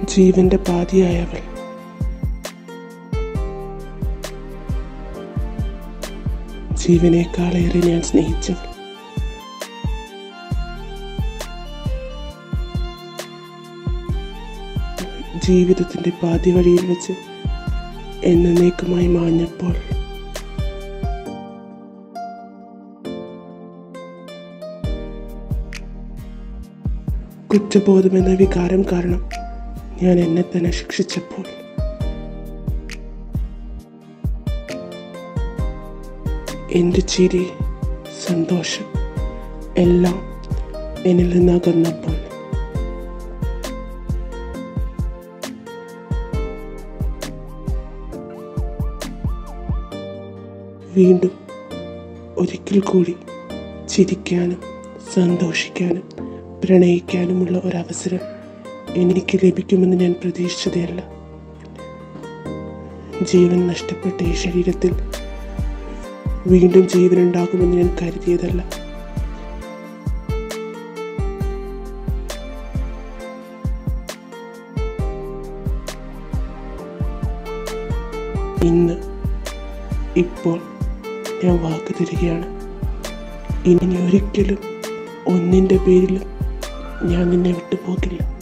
ജീവന്റെ പാതിയായവൾ ജീവനേക്കാളേറെ ഞാൻ സ്നേഹിച്ചവൾ ജീവിതത്തിന്റെ പാതി വഴിയിൽ വെച്ച് എന്നേക്കുമായി മാഞ്ഞപ്പോൾ കുറ്റബോധം എന്ന വികാരം കാരണം ഞാൻ എന്നെ തന്നെ ശിക്ഷിച്ചപ്പോൾ എൻ്റെ ചിരി സന്തോഷം എല്ലാം എന്നിൽ നിന്നകന്നപ്പോൾ വീണ്ടും ഒരിക്കൽ കൂടി ചിരിക്കാനും സന്തോഷിക്കാനും പ്രണയിക്കാനുമുള്ള ഒരവസരം എനിക്ക് ലഭിക്കുമെന്ന് ഞാൻ പ്രതീക്ഷിച്ചതേയല്ല ജീവൻ നഷ്ടപ്പെട്ട ഈ ശരീരത്തിൽ വീണ്ടും ജീവനുണ്ടാകുമെന്ന് ഞാൻ കരുതിയതല്ല ഇന്ന് ഇപ്പോൾ ഞാൻ വാക്ക് തരികയാണ് ഇനി ഒരിക്കലും ഒന്നിൻ്റെ പേരിലും ഞാൻ നിന്നെ വിട്ടു പോകില്ല